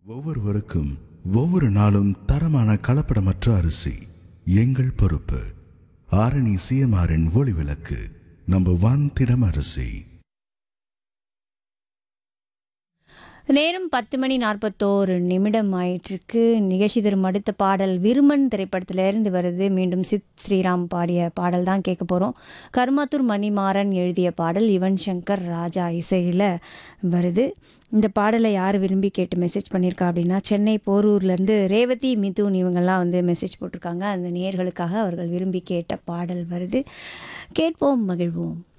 ஒவ்வொருவருக்கும் ஒவ்வொரு நாளும் தரமான கலப்படமற்ற அரிசி எங்கள் பொறுப்பு ஆரணி சிஎம்ஆரின் ஒளி விளக்கு நம்பர் ஒன் திடம் அரிசி நேரம் பத்து மணி நாற்பத்தோரு நிமிடம் ஆயிட்டிருக்கு நிகழ்ச்சி தரும் அடுத்த பாடல் விருமன் திரைப்படத்துல இருந்து வருது மீண்டும் சித் ஸ்ரீராம் பாடிய பாடல் தான் கேட்க போகிறோம் கருமாத்தூர் மணிமாறன் எழுதிய பாடல் யுவன் சங்கர் ராஜா இசையில் வருது இந்த பாடலை யார் விரும்பி கேட்டு மெசேஜ் பண்ணியிருக்கா அப்படின்னா சென்னை போரூர்லேருந்து ரேவதி மிதுன் இவங்கெல்லாம் வந்து மெசேஜ் போட்டிருக்காங்க அந்த நேர்களுக்காக அவர்கள் விரும்பி கேட்ட பாடல் வருது கேட்போம் மகிழ்வோம்